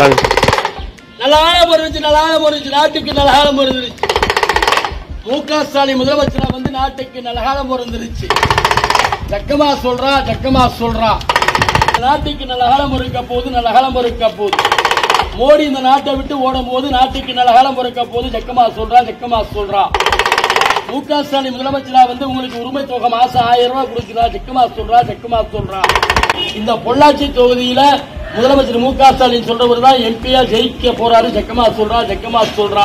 வாங்க நல்ல காலம் இருந்துச்சு நல்ல காலம் இருந்துச்சு நாட்டுக்கு நல்ல காலம் இருந்துச்சு மு க ஸ்டாலின் முதலமைச்சரா வந்து நாட்டுக்கு நல்ல காலம் இருந்துருச்சு ஜக்கமா சொல்றா ஜக்கமா சொல்றா நாட்டுக்கு நல்ல காலம் இருக்க போது நல்ல காலம் இருக்க போது மோடி இந்த நாட்டை விட்டு ஓடும் போது நாட்டுக்கு நல்ல காலம் இருக்க போது ஜக்கமா சொல்றா ஜக்கமா சொல்றா மு க ஸ்டாலின் முதலமைச்சரா வந்து உங்களுக்கு உரிமை தொகை மாசம் ஆயிரம் ரூபாய் கொடுக்குறா ஜக்கமா சொல்றா ஜக்கமா சொல்றா இந்த பொள்ளாச்சி தொகுதியில முதலமைச்சர் மு க ஸ்டாலின் சொல்றவர் தான் எம்பியா ஜெயிக்க போறாரு ஜக்கமா சொல்றா ஜக்கமா சொல்றா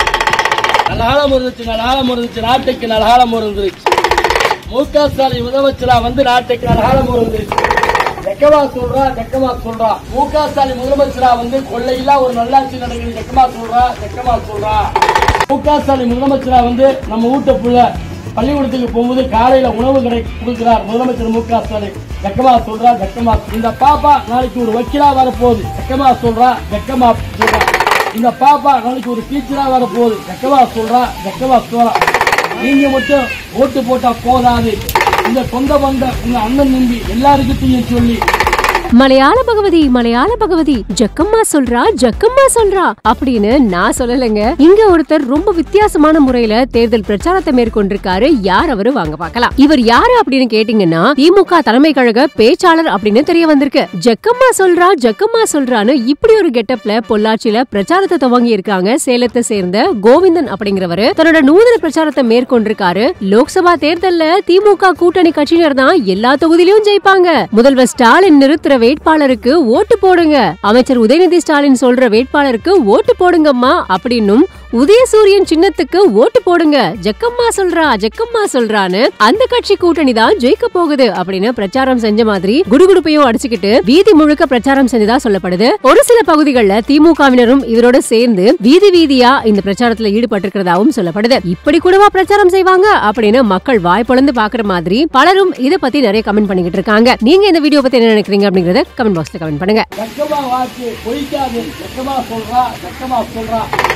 நல்ல காலம் இருந்துச்சு நல்ல காலம் இருந்துச்சு நாட்டுக்கு நல்ல காலம் இருந்துச்சு மு க ஸ்டாலின் முதலமைச்சரா வந்து நாட்டுக்கு நல்ல காலம் இருந்துச்சு ஜக்கமா சொல்றா ஜக்கமா சொல்றா மு க ஸ்டாலின் முதலமைச்சரா வந்து கொள்ளையில்லா ஒரு நல்லாட்சி நடக்குது ஜக்கமா சொல்றா ஜக்கமா சொல்றா மு க ஸ்டாலின் முதலமைச்சரா வந்து நம்ம வீட்டு புள்ள பள்ளிக்கூடத்துக்கு போகும்போது காலையில உணவு கடை கொடுக்கிறார் முதலமைச்சர் மு க ஸ்டாலின் ஜக்கமா சொல்றா ஜக்கமா இந்த பாப்பா நாளைக்கு ஒரு வக்கீலா வரப்போகுது ஜக்கமா சொல்றா ஜக்கமா சொல்றா இந்த பாப்பா நாளைக்கு ஒரு டீச்சரா வர போகுது ஜக்கவா சொல்றா ஜக்கவா சொல்றா நீங்க மட்டும் ஓட்டு போட்டா போதாது இந்த சொந்த பந்த உங்க அண்ணன் நம்பி எல்லாருக்கிட்டையும் சொல்லி மலையாள பகவதி மலையாள பகவதி ஜக்கம்மா சொல்றா ஜக்கம்மா சொல்றா அப்படின்னு நான் சொல்லலைங்க இங்க ஒருத்தர் ரொம்ப வித்தியாசமான முறையில தேர்தல் பிரச்சாரத்தை மேற்கொண்டிருக்காரு யார் அவரு வாங்க பார்க்கலாம் இவர் யாரு அப்படின்னு கேட்டீங்கன்னா திமுக தலைமை கழக பேச்சாளர் அப்படின்னு தெரிய வந்திருக்கு ஜக்கம்மா சொல்றா ஜக்கம்மா சொல்றான்னு இப்படி ஒரு கெட்டப்ல பொள்ளாச்சியில பிரச்சாரத்தை துவங்கி இருக்காங்க சேலத்தை சேர்ந்த கோவிந்தன் அப்படிங்கிறவரு தன்னோட நூதன பிரச்சாரத்தை மேற்கொண்டிருக்காரு லோக்சபா தேர்தல்ல திமுக கூட்டணி கட்சியினர் தான் எல்லா தொகுதியிலும் ஜெயிப்பாங்க முதல்வர் ஸ்டாலின் நிறுத்துற வேட்பாளருக்கு ஓட்டு போடுங்க அமைச்சர் உதயநிதி ஸ்டாலின் சொல்ற வேட்பாளருக்கு ஓட்டு போடுங்கம்மா அப்படின்னும் உதயசூரியன் சின்னத்துக்கு ஓட்டு போடுங்க ஜக்கம்மா சொல்றா ஜக்கம்மா சொல்றான்னு அந்த கட்சி கூட்டணி தான் ஜெயிக்க போகுது அப்படின்னு பிரச்சாரம் செஞ்ச மாதிரி குடுகுடுப்பையும் அடிச்சுக்கிட்டு வீதி முழுக்க பிரச்சாரம் செஞ்சதா சொல்லப்படுது ஒரு சில பகுதிகளில் திமுகவினரும் இவரோட சேர்ந்து வீதி வீதியா இந்த பிரச்சாரத்துல ஈடுபட்டிருக்கிறதாவும் சொல்லப்படுது இப்படி கூடவா பிரச்சாரம் செய்வாங்க அப்படின்னு மக்கள் வாய் பொளந்து பாக்குற மாதிரி பலரும் இத பத்தி நிறைய கமெண்ட் பண்ணிக்கிட்டு இருக்காங்க நீங்க இந்த வீடியோ பத்தி என்ன நினைக்கிறீங்க அப்படிங்கறத கமெண்ட் பாக்ஸ்ல கமெண்ட் பண்ணுங்க ஜக்கமா வாக்கு பொய்க்காது ஜக்கமா சொல்றா ஜக்கமா சொல்றா